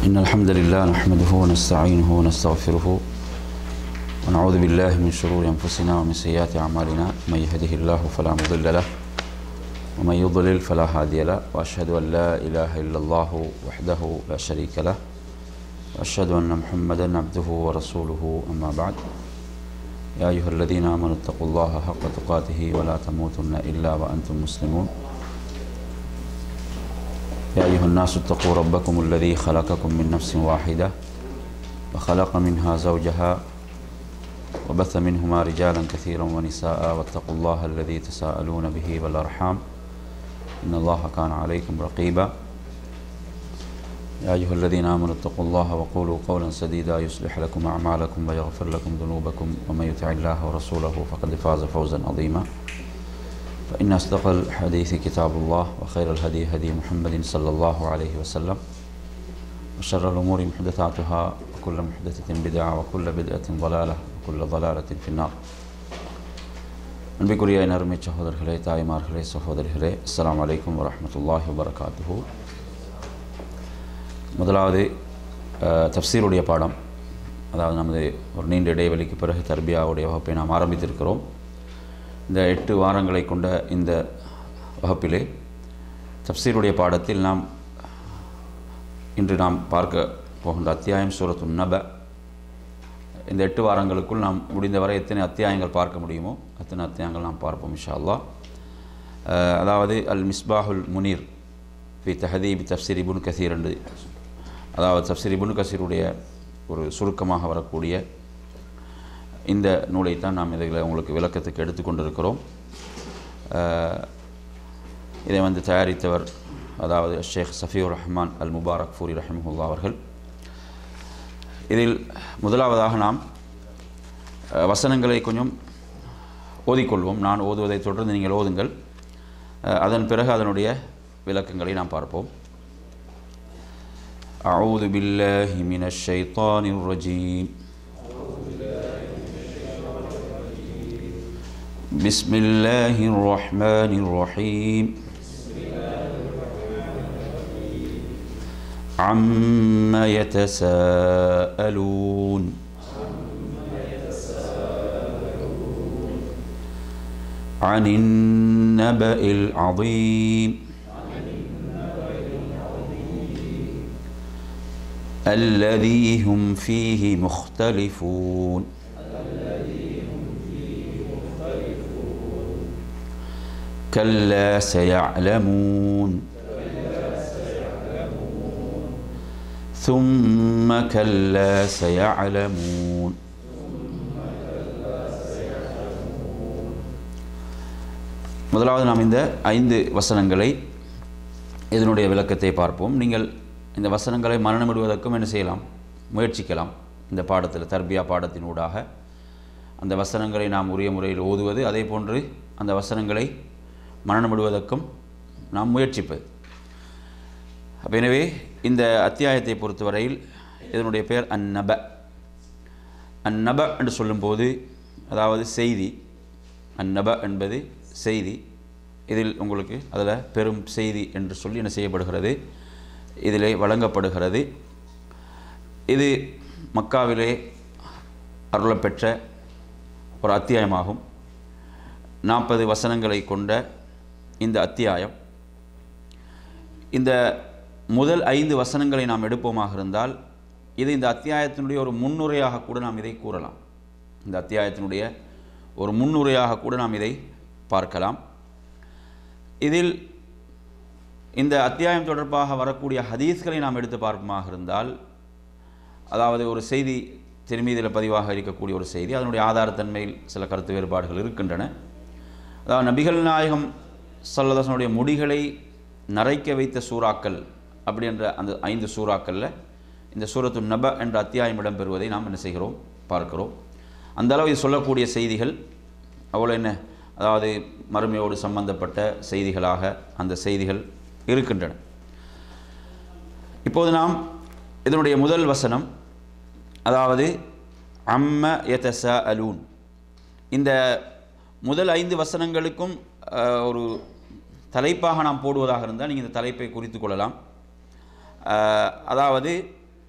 إن الحمد لله نحمده ونستعينه ونستغفره ونعوذ بالله من شرور أنفسنا ومن سيئات أعمالنا من يهده الله فلا مضل له ومن يضلل فلا هادي له وأشهد أن لا إله إلا الله وحده لا شريك له وأشهد أن محمدا عبده ورسوله أما بعد يا أيها الذين آمنوا اتقوا الله حق تقاته ولا تموتن إلا وأنتم مسلمون يا أيها الناس اتقوا ربكم الذي خلقكم من نفس واحدة وخلق منها زوجها وبث منهما رجالا كثيرا ونساء واتقوا الله الذي تساءلون به والأرحام إن الله كان عليكم رقيبا يا أيها الذين آمنوا اتقوا الله وقولوا قولا سديدا يصلح لكم أعمالكم ويغفر لكم ذنوبكم ومن يطع الله ورسوله فقد فاز فوزا عظيما فإن أصدق الحديث كتاب الله وخير الهدي هدي محمد صلى الله عليه وسلم وشر الأمور محدثاتها وكل محدثة بدعة وكل بدعة ضلالة وكل ضلالة في النار அன்பிற்குரிய என் அருமை சகோதரர்களே தாய்மார்களே சகோதரிகளே அஸ்ஸலாமு அலைக்கும் வரஹ்மத்துல்லாஹி வபரகாத்துஹு முதலாவது அஹ், தப்சீருடைய பாடம் அதாவது நமது ஒரு நீண்ட இடைவெளிக்கு பிறகு தர்பியாவுடைய வகுப்பை நாம் ஆரம்பித்திருக்கிறோம் இந்த எட்டு வாரங்களை கொண்ட இந்த வகுப்பிலே தப்சீருடைய பாடத்தில் நாம் இன்று நாம் பார்க்க போகின்ற அத்தியாயம் சூரத்து நப இந்த எட்டு வாரங்களுக்குள் நாம் முடிந்தவரை எத்தனை அத்தியாயங்கள் பார்க்க முடியுமோ அத்தனை அத்தியாயங்கள் நாம் பார்ப்போம் இன்ஷா அல்லாஹ் அஹ், அதாவது அல் மிஸ்பாஹுல் முனீர் ஃபி தஹதீப் தப்சீர் இபுன் கசீர் என்று அதாவது தப்சீர் இபுன் கசீருடைய ஒரு சுருக்கமாக வரக்கூடிய இந்த நூலை தான் நாம் இதில் உங்களுக்கு விளக்கத்துக்கு எடுத்துக்கொண்டிருக்கிறோம் அஹ், இதை வந்து தயாரித்தவர் அதாவது ஷேக் சஃபியூர் ரஹ்மான் அல் முபாரக் ஃபூரி ரஹிமஹுல்லா அவர்கள் இதில் முதலாவதாக நாம் அஹ், வசனங்களை கொஞ்சம் ஓதிக்கொள்வோம் நான் ஓதுவதை தொடர்ந்து நீங்கள் ஓதுங்கள் அஹ், அதன் பிறகு அதனுடைய விளக்கங்களை நாம் பார்ப்போம் أعوذ بالله من الشيطان الرجيم بسم الله الرحمن الرحيم عما يتساءلون عن النبأ العظيم الذي هم فيه مختلفون كلا سيعلمون ثم كلا سيعلمون முதலாவது நாம் இந்த ஐந்து வசனங்களை இதனுடைய விளக்கத்தை பார்ப்போம் நீங்கள் இந்த வசனங்களை மரணமிடுவதற்கும் என்ன செய்யலாம் முயற்சிக்கலாம் இந்த பாடத்தில் தர்பியா பாடத்தின் ஊடாக அந்த வசனங்களை நாம் உரிய முறையில் ஓதுவது அதே போன்று அந்த வசனங்களை மரணமிடுவதற்கும் நாம் முயற்சிப்பது அப்ப எனவே இந்த அத்தியாயத்தை பொறுத்தவரையில் இதனுடைய பெயர் அந்நப அந்நப என்று சொல்லும்போது அதாவது செய்தி அந்நப என்பது செய்தி இதில் உங்களுக்கு அதில் பெரும் செய்தி என்று சொல்லி என்ன செய்யப்படுகிறது இதிலே வழங்கப்படுகிறது இது மக்காவிலே அருளப்பெற்ற ஒரு அத்தியாயமாகும் நாற்பது வசனங்களை கொண்ட இந்த அத்தியாயம் இந்த முதல் ஐந்து வசனங்களை நாம் எடுப்போமாக இருந்தால் இது இந்த அத்தியாயத்தினுடைய ஒரு முன்னுரையாக கூட நாம் இதை கூறலாம் இந்த அத்தியாயத்தினுடைய ஒரு முன்னுரையாக கூட நாம் இதை பார்க்கலாம் இதில் இந்த அத்தியாயம் தொடர்பாக வரக்கூடிய ஹதீஸ்களை நாம் எடுத்து பார்ப்போமாக இருந்தால் அதாவது ஒரு செய்தி திருமீதியில் பதிவாக இருக்கக்கூடிய ஒரு செய்தி அதனுடைய ஆதாரத்தன்மையில் சில கருத்து வேறுபாடுகள் இருக்கின்றன அதாவது நபிகள் நாயகம் சல்லதாசனுடைய முடிகளை நரைக்க வைத்த சூறாக்கள் அப்படி என்ற அந்த ஐந்து சூறாக்களில் இந்த சூரத்து நப என்ற அத்தியாயம் இடம்பெறுவதை நாம் என்ன செய்கிறோம் பார்க்கிறோம் அந்த அளவு இது சொல்லக்கூடிய செய்திகள் அவ்வளோ என்ன அதாவது மறுமையோடு சம்பந்தப்பட்ட செய்திகளாக அந்த செய்திகள் இருக்கின்றன இப்போது நாம் இதனுடைய முதல் வசனம் அதாவது அம்ம யதச அலூன் இந்த முதல் ஐந்து வசனங்களுக்கும் அஹ், ஒரு தலைப்பாக நாம் போடுவதாக இருந்தால் நீங்கள் இந்த தலைப்பை குறித்து கொள்ளலாம் அஹ், அதாவது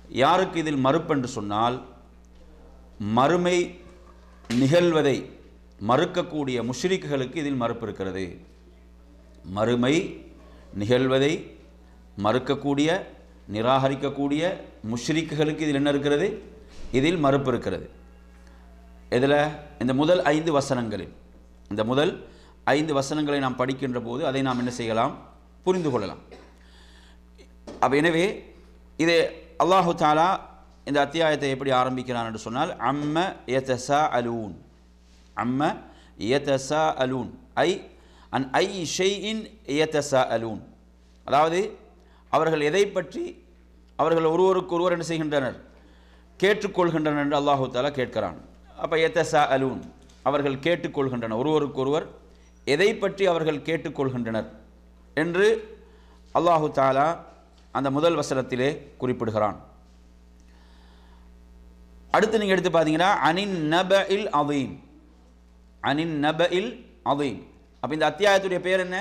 யாருக்கு இதில் மறுப்பு என்று சொன்னால் மறுமை நிகழ்வதை மறுக்கக்கூடிய முஷ்ரிக்குகளுக்கு இதில் மறுப்பு இருக்கிறது மறுமை நிகழ்வதை மறுக்கக்கூடிய நிராகரிக்கக்கூடிய முஷ்ரிக்குகளுக்கு இதில் என்ன இருக்கிறது இதில் மறுப்பு இருக்கிறது இதில் இந்த முதல் ஐந்து வசனங்களில் இந்த முதல் ஐந்து வசனங்களை நாம் படிக்கின்ற போது அதை நாம் என்ன செய்யலாம் புரிந்து கொள்ளலாம் அப்போ எனவே இது அல்லாஹு தாலா இந்த அத்தியாயத்தை எப்படி ஆரம்பிக்கிறான் என்று சொன்னால் அம்ம யதசா அலூன் அம்ம யதசா அலூன் ஐ அன் ஐ ஷெய்இன் யதசா அலூன் அதாவது அவர்கள் எதை பற்றி அவர்கள் ஒருவருக்கு ஒருவர் என்ன செய்கின்றனர் கேட்டுக்கொள்கின்றனர் என்று அல்லாஹு தாலா கேட்கிறான் அப்போ எத்தசா அலூன் அவர்கள் கேட்டுக்கொள்கின்றனர் ஒருவருக்கு ஒருவர் எதை பற்றி அவர்கள் கேட்டுக்கொள்கின்றனர் என்று அல்லாஹு தாலா அந்த முதல் வசனத்திலே குறிப்பிடுகிறான் அடுத்து நீங்கள் எடுத்து பார்த்தீங்கன்னா அனின் நப இல் அதீம் அனின் நப இல் அதீம் அப்போ இந்த அத்தியாயத்துடைய பேர் என்ன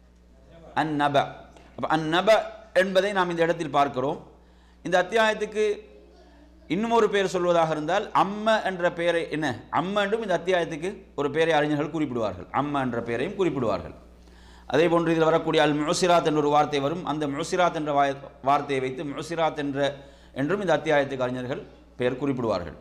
அன் நப அப்போ அன் நப என்பதை நாம் இந்த இடத்தில் பார்க்கிறோம் இந்த அத்தியாயத்துக்கு இன்னும் ஒரு பேர் சொல்வதாக இருந்தால் அம்ம என்ற பெயரை என்ன அம்ம என்றும் இந்த அத்தியாயத்துக்கு ஒரு பெயரை அறிஞர்கள் குறிப்பிடுவார்கள் அம்ம என்ற பெயரையும் குறிப்பிடுவார்கள் அதே போன்று இதில் வரக்கூடிய அல் முசிராத் என்ற ஒரு வார்த்தை வரும் அந்த முசிராத் என்ற வாய் வார்த்தையை வைத்து முசிராத் என்ற என்றும் இந்த அத்தியாயத்துக்கு அறிஞர்கள் பெயர் குறிப்பிடுவார்கள்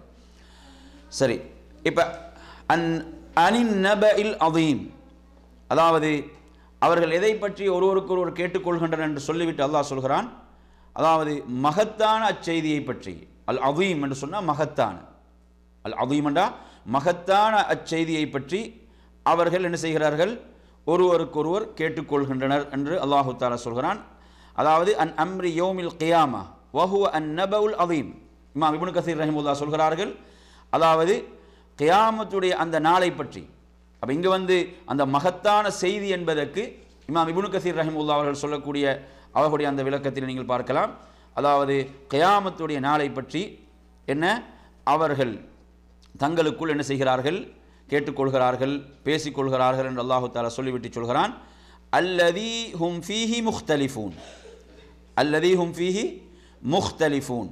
சரி இப்போ அன் அனின் நப இல் அதீம் அதாவது அவர்கள் எதை பற்றி ஒருவருக்கு ஒருவர் கேட்டுக்கொள்கின்றனர் என்று சொல்லிவிட்டு அல்லாஹ் சொல்கிறான் அதாவது மகத்தான அச்செய்தியை பற்றி அல் அதீம் என்று சொன்னால் மகத்தான அல் அதீம் என்றா மகத்தான அச்செய்தியை பற்றி அவர்கள் என்ன செய்கிறார்கள் ஒருவருக்கொருவர் கேட்டுக்கொள்கின்றனர் என்று அல்லாஹு தாலா சொல்கிறான் அதாவது அன் அம்ரி யோமில் கியாமா வஹுவ அன் நபவுல் அதீம் இமாம் இப்னு கசீர் ரஹிமுல்லா சொல்கிறார்கள் அதாவது கியாமத்துடைய அந்த நாளை பற்றி அப்போ இங்கே வந்து அந்த மகத்தான செய்தி என்பதற்கு இமாம் இப்னு கசீர் ரஹிமுல்லா அவர்கள் சொல்லக்கூடிய அவர்களுடைய அந்த விளக்கத்தில் நீங்கள் பார்க்கலாம் அதாவது கியாமத்துடைய நாளை பற்றி என்ன அவர்கள் தங்களுக்குள் என்ன செய்கிறார்கள் கேட்டுக்கொள்கிறார்கள் பேசிக்கொள்கிறார்கள் என்று அல்லாஹு தாலா சொல்லிவிட்டு சொல்கிறான் அல்லதி ஹும் ஃபீஹி முஹ்தலிஃபூன் அல்லதி ஹும் ஃபீஹி முஹ்தலிஃபூன்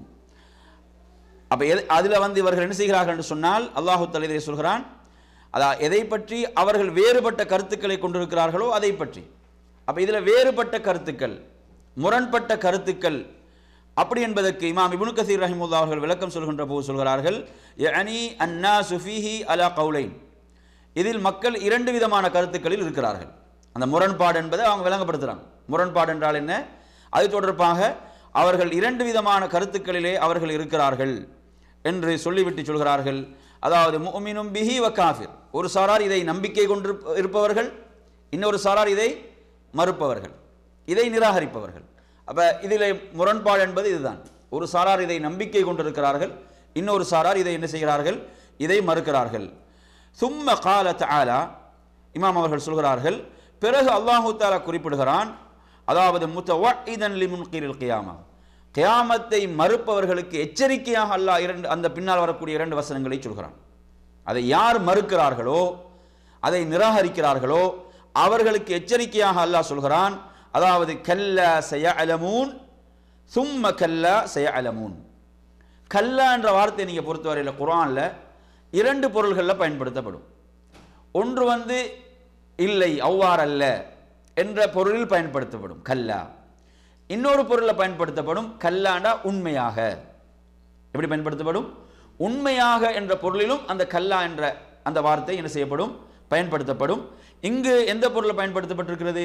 அப்போ எது அதில் வந்து இவர்கள் என்ன செய்கிறார்கள் என்று சொன்னால் அல்லாஹு தாலா இதை சொல்கிறான் அதா எதை பற்றி அவர்கள் வேறுபட்ட கருத்துக்களை கொண்டிருக்கிறார்களோ அதை பற்றி அப்போ இதில் வேறுபட்ட கருத்துக்கள் முரண்பட்ட கருத்துக்கள் அப்படி என்பதற்கு இமாம் இப்னு கசீர் ரஹிமுல்லா அவர்கள் விளக்கம் சொல்கின்ற போது சொல்கிறார்கள் யனி அன்னா சுஃபிஹி அலா கவுலைன் இதில் மக்கள் இரண்டு விதமான கருத்துக்களில் இருக்கிறார்கள் அந்த முரண்பாடு என்பதை அவங்க விளங்கப்படுத்துகிறாங்க முரண்பாடு என்றால் என்ன அது தொடர்பாக அவர்கள் இரண்டு விதமான கருத்துக்களிலே அவர்கள் இருக்கிறார்கள் என்று சொல்லிவிட்டு சொல்கிறார்கள் அதாவது முமினும் பிஹி வ காஃபிர் ஒரு சாரார் இதை நம்பிக்கை கொண்டு இருப்பவர்கள் இன்னொரு சாரார் இதை மறுப்பவர்கள் இதை நிராகரிப்பவர்கள் அப்போ இதில் முரண்பாடு என்பது இதுதான் ஒரு சாரார் இதை நம்பிக்கை கொண்டிருக்கிறார்கள் இன்னொரு சாரார் இதை என்ன செய்கிறார்கள் இதை மறுக்கிறார்கள் சும்ம கால தஆலா இமாம் அவர்கள் சொல்கிறார்கள் பிறகு அல்லாஹு தாலா குறிப்பிடுகிறான் அதாவது முத்தவஇதன் லிமுன்கிரில் கியாமா கியாமத்தை மறுப்பவர்களுக்கு எச்சரிக்கையாக அல்லாஹ் இரண்டு அந்த பின்னால் வரக்கூடிய இரண்டு வசனங்களை சொல்கிறான் அதை யார் மறுக்கிறார்களோ அதை நிராகரிக்கிறார்களோ அவர்களுக்கு எச்சரிக்கையாக அல்லாஹ் சொல்கிறான் அதாவது கல்லா செய அலமூன் சும்ம கல்லா செய அலமூன் கல்லா என்ற வார்த்தை நீங்கள் பொறுத்தவரையில் குரானில் இரண்டு பொருள்களில் பயன்படுத்தப்படும் ஒன்று வந்து இல்லை அவ்வாறல்ல என்ற பொருளில் பயன்படுத்தப்படும் கல்லா இன்னொரு பொருளில் பயன்படுத்தப்படும் கல்லாண்டா உண்மையாக எப்படி பயன்படுத்தப்படும் உண்மையாக என்ற பொருளிலும் அந்த கல்லா என்ற அந்த வார்த்தை என்ன செய்யப்படும் பயன்படுத்தப்படும் இங்கு எந்த பொருளில் பயன்படுத்தப்பட்டிருக்கிறது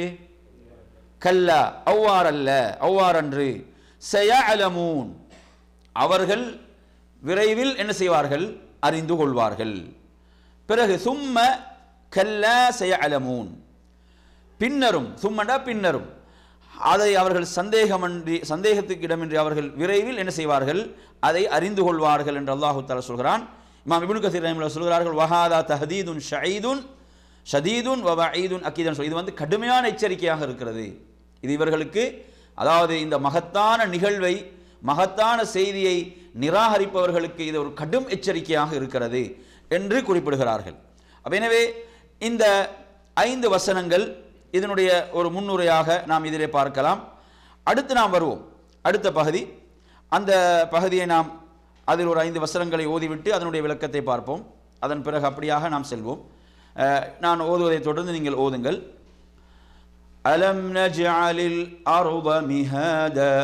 கல்லா அவ்வாறல்ல அவ்வாறன்று செய அலமூன் அவர்கள் விரைவில் என்ன செய்வார்கள் அறிந்து கொள்வார்கள் பிறகு சும்ம கல்லா செய அலமூன் பின்னரும் சும்மண்டா பின்னரும் அதை அவர்கள் சந்தேகமன்றி சந்தேகத்துக்கு இடமின்றி அவர்கள் விரைவில் என்ன செய்வார்கள் அதை அறிந்து கொள்வார்கள் என்று அல்லாஹு தாலா சொல்கிறான் இமாம் இப்னு கசீர் ரஹிமுல்லா சொல்கிறார்கள் வஹாதா தஹதீதுன் ஷயீதுன் ஷதீதுன் வவஈதுன் அக்கீதன் சொல் இது வந்து கடுமையான எச்சரிக்கையாக இருக்கிறது இது இவர்களுக்கு அதாவது இந்த மகத்தான நிகழ்வை மகத்தான செய்தியை நிராகரிப்பவர்களுக்கு இது ஒரு கடும் எச்சரிக்கையாக இருக்கிறது என்று குறிப்பிடுகிறார்கள் அப்ப எனவே இந்த ஐந்து வசனங்கள் இதனுடைய ஒரு முன்னுரையாக நாம் இதிலே பார்க்கலாம் அடுத்து நாம் வருவோம் அடுத்த பகுதி அந்த பகுதியை நாம் அதில் ஒரு ஐந்து வசனங்களை ஓதிவிட்டு அதனுடைய விளக்கத்தை பார்ப்போம் அதன் பிறகு அப்படியாக நாம் செல்வோம் அஹ், நான் ஓதுவதை தொடர்ந்து நீங்கள் ஓதுங்கள் அலம் நஜ்அலில் அர்த மிஹாதா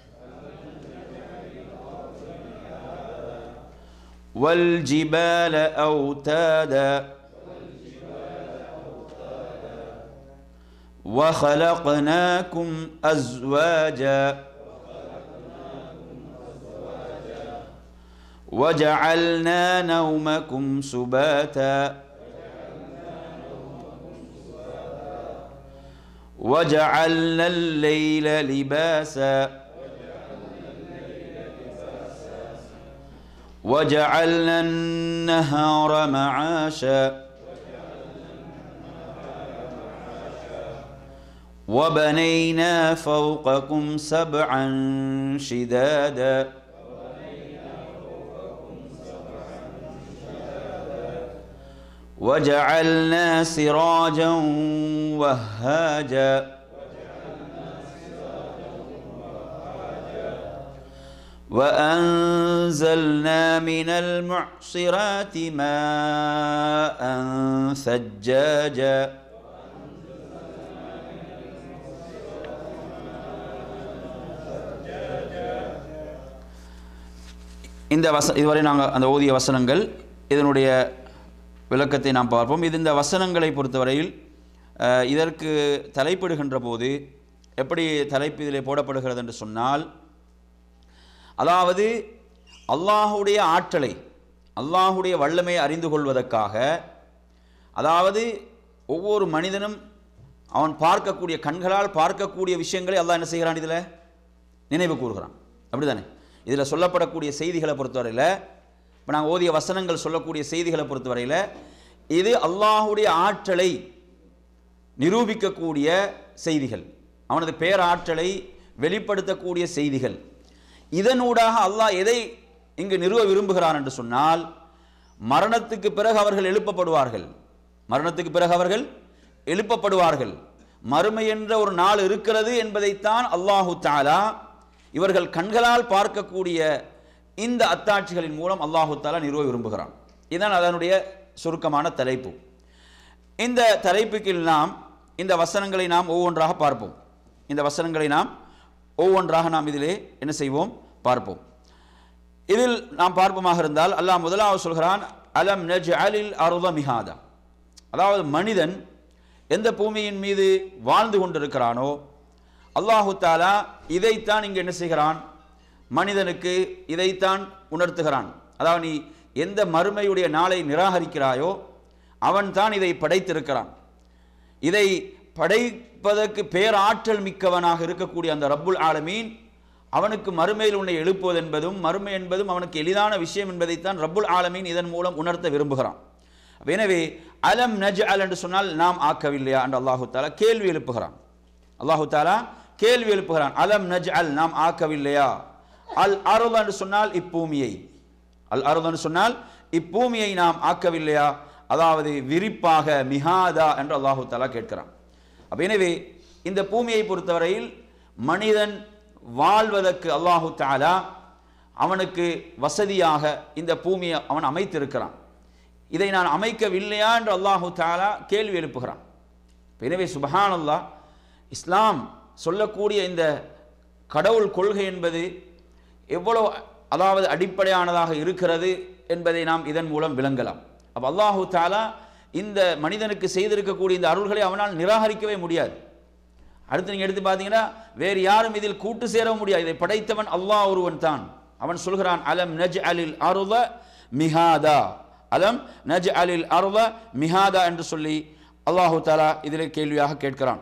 والجبال أوتادا وخلقناكم أزواجا وجعلنا نومكم سباتا وجعلنا الليل لباسا وجعلنا النهار معاشا وبنينا فوقكم سبعا شدادا وجعلنا سراجا وهاجا وأنزلنا من المعصرات ماء ثجاجا இந்த வச இதுவரை நாங்கள் அந்த ஓதிய வசனங்கள் இதனுடைய விளக்கத்தை நாம் பார்ப்போம் இது இந்த வசனங்களை பொறுத்தவரையில் அஹ், இதற்கு தலைப்பிடுகின்ற போது எப்படி தலைப்பு இதில் போடப்படுகிறது என்று சொன்னால் அதாவது அல்லாஹுடைய ஆற்றலை அல்லாஹுடைய வல்லமையை அறிந்து கொள்வதற்காக அதாவது ஒவ்வொரு மனிதனும் அவன் பார்க்கக்கூடிய கண்களால் பார்க்கக்கூடிய விஷயங்களை அல்லாஹ் என்ன செய்கிறான் இதில் நினைவு கூறுகிறான் அப்படிதானே இதில் சொல்லப்படக்கூடிய செய்திகளை பொறுத்தவரையில் இப்போ நாங்கள் ஓதிய வசனங்கள் சொல்லக்கூடிய செய்திகளை பொறுத்தவரையில் இது அல்லாஹுடைய ஆற்றலை நிரூபிக்கக்கூடிய செய்திகள் அவனது பேராற்றலை வெளிப்படுத்தக்கூடிய செய்திகள் இதனூடாக அல்லாஹ் எதை இங்கு நிறுவ விரும்புகிறான் என்று சொன்னால் மரணத்துக்கு பிறகு அவர்கள் எழுப்பப்படுவார்கள் மரணத்துக்கு பிறகு அவர்கள் எழுப்பப்படுவார்கள் மறுமை என்ற ஒரு நாள் இருக்கிறது என்பதைத்தான் அல்லாஹு தாலா இவர்கள் கண்களால் பார்க்கக்கூடிய இந்த அத்தாட்சிகளின் மூலம் அல்லாஹு தாலா நிறுவ விரும்புகிறான் இதுதான் அதனுடைய சுருக்கமான தலைப்பு இந்த தலைப்புக்கு நாம் இந்த வசனங்களை நாம் ஒவ்வொன்றாக பார்ப்போம் இந்த வசனங்களை நாம் ஒவ்வொன்றாக நாம் இதிலே என்ன செய்வோம் பார்ப்போம் இதில் நாம் பார்ப்போமாக இருந்தால் அல்லாஹ் முதலாவது சொல்கிறான் அலம் நஜ் அலில் அருத மிகாதா அதாவது மனிதன் எந்த பூமியின் மீது வாழ்ந்து கொண்டிருக்கிறானோ அல்லாஹு தாலா இதைத்தான் இங்கு என்ன செய்கிறான் மனிதனுக்கு இதைத்தான் உணர்த்துகிறான் அதாவது நீ எந்த மறுமையுடைய நாளை நிராகரிக்கிறாயோ அவன்தான் இதை படைத்திருக்கிறான் இதை படைப்பதற்கு பேராற்றல் மிக்கவனாக இருக்கக்கூடிய அந்த ரப்புல் ஆலமீன் அவனுக்கு மறுமையில் உன்னை எழுப்புவது என்பதும் மறுமை என்பதும் அவனுக்கு எளிதான விஷயம் என்பதைத்தான் ரப்புல் ஆலமீன் இதன் மூலம் உணர்த்த விரும்புகிறான் அப்ப எனவே அலம் நஜ் அல் என்று சொன்னால் நாம் ஆக்கவில்லையா என்று அல்லாஹு தாலா கேள்வி எழுப்புகிறான் அல்லாஹு தாலா கேள்வி எழுப்புகிறான் அலம் நஜ் அல் நாம் ஆக்கவில்லையா அல் அருள் என்று சொன்னால் இப்பூமியை அல் அருள் என்று சொன்னால் இப்பூமியை நாம் ஆக்கவில்லையா அதாவது விரிப்பாக மிகாதா என்று அல்லாஹு தாலா கேட்கிறான் அப்ப எனவே இந்த பூமியை பொறுத்தவரையில் மனிதன் வாழ்வதற்கு அல்லாஹு தாலா அவனுக்கு வசதியாக இந்த பூமியை அவன் அமைத்திருக்கிறான் இதை நான் அமைக்கவில்லையா என்று அல்லாஹு தாலா கேள்வி எழுப்புகிறான் எனவே சுபஹான் அல்லாஹ் இஸ்லாம் சொல்லக்கூடிய இந்த கடவுள் கொள்கை என்பது எவ்வளோ அதாவது அடிப்படையானதாக இருக்கிறது என்பதை நாம் இதன் மூலம் விளங்கலாம் அப்போ அல்லாஹு தாலா இந்த மனிதனுக்கு செய்திருக்கக்கூடிய இந்த அருள்களை அவனால் நிராகரிக்கவே முடியாது அடுத்து நீங்கள் எடுத்து பார்த்தீங்கன்னா வேறு யாரும் இதில் கூட்டு சேர முடியாது இதை படைத்தவன் அல்லாஹ் ஒருவன் தான் அவன் சொல்கிறான் அலம் நஜ் அலில் அருள மிஹாதா அலம் நஜ் அலில் அருள மிஹாதா என்று சொல்லி அல்லாஹு தாலா இதிலே கேள்வியாக கேட்கிறான்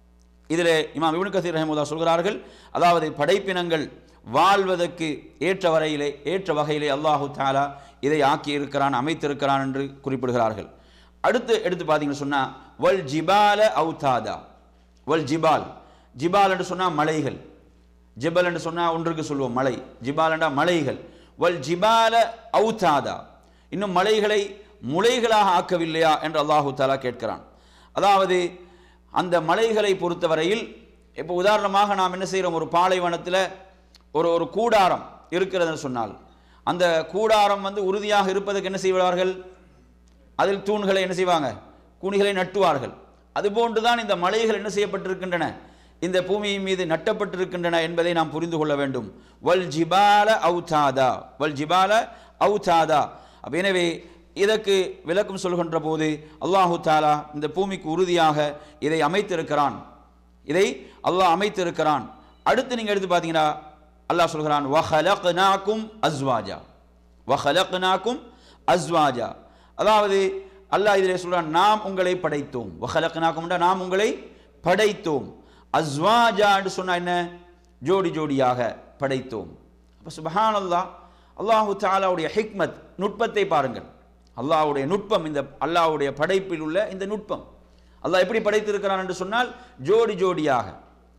இதிலே இமாம் இப்னு கசீர் ரஹமுல்லா சொல்கிறார்கள் அதாவது படைப்பினங்கள் வாழ்வதற்கு ஏற்ற வரையிலே ஏற்ற வகையிலே அல்லாஹு தாலா இதை ஆக்கி இருக்கிறான் அமைத்திருக்கிறான் என்று குறிப்பிடுகிறார்கள் அடுத்து எடுத்து பார்த்தீங்கன்னு சொன்னா வல் ஜிபால அவுதாதா வல் ஜிபால் ஜிபால் என்று சொன்னா மலைகள் ஜிபல் என்று சொன்னா ஒன்றுக்கு சொல்லுவோம் மலை ஜிபால் என்றா மலைகள் வல் ஜிபால அவுதாதா இன்னும் மலைகளை முளைகளாக ஆக்கவில்லையா என்று அல்லாஹு தாலா கேட்கிறான் அதாவது அந்த மலைகளை பொறுத்தவரையில் இப்போ உதாரணமாக நாம் என்ன செய்கிறோம் ஒரு பாலைவனத்தில் ஒரு ஒரு கூடாரம் இருக்கிறதுன்னு சொன்னால் அந்த கூடாரம் வந்து உறுதியாக இருப்பதற்கு என்ன செய்வார்கள் அதில் தூண்களை என்ன செய்வாங்க குணிகளை நட்டுவார்கள் அதுபோன்று தான் இந்த மலைகள் என்ன செய்யப்பட்டிருக்கின்றன இந்த பூமியின் மீது நட்டப்பட்டிருக்கின்றன என்பதை நாம் புரிந்து கொள்ள வேண்டும் வல் ஜிபால அவுதாதா வல் ஜிபால அவுதாதா அப்ப எனவே இதற்கு விளக்கம் சொல்கின்ற போது அல்லாஹு தாலா இந்த பூமிக்கு உறுதியாக இதை அமைத்திருக்கிறான் இதை அல்லாஹ் அமைத்திருக்கிறான் அடுத்து நீங்க எடுத்து பார்த்தீங்கன்னா அல்லாஹ் சொல்கிறான் வஹலக்னாக்கும் அஸ்வாஜா வஹலக்னாக்கும் அஸ்வாஜா அதாவது அல்லாஹ் இதிலே சொல்றான் நாம் உங்களை படைத்தோம் வஹலக்னாக்கும் நாம் உங்களை படைத்தோம் அஸ்வாஜா என்று சொன்னா என்ன ஜோடி ஜோடியாக படைத்தோம் அப்போ சுபஹான் அல்லாஹ் அல்லாஹு தாலாவுடைய ஹிக்மத் நுட்பத்தை பாருங்கள் அல்லாஹ்வுடைய நுட்பம் இந்த அல்லாஹ்வுடைய படைப்பில் உள்ள இந்த நுட்பம் அல்லாஹ் எப்படி படைத்திருக்கிறான் என்று சொன்னால் ஜோடி ஜோடியாக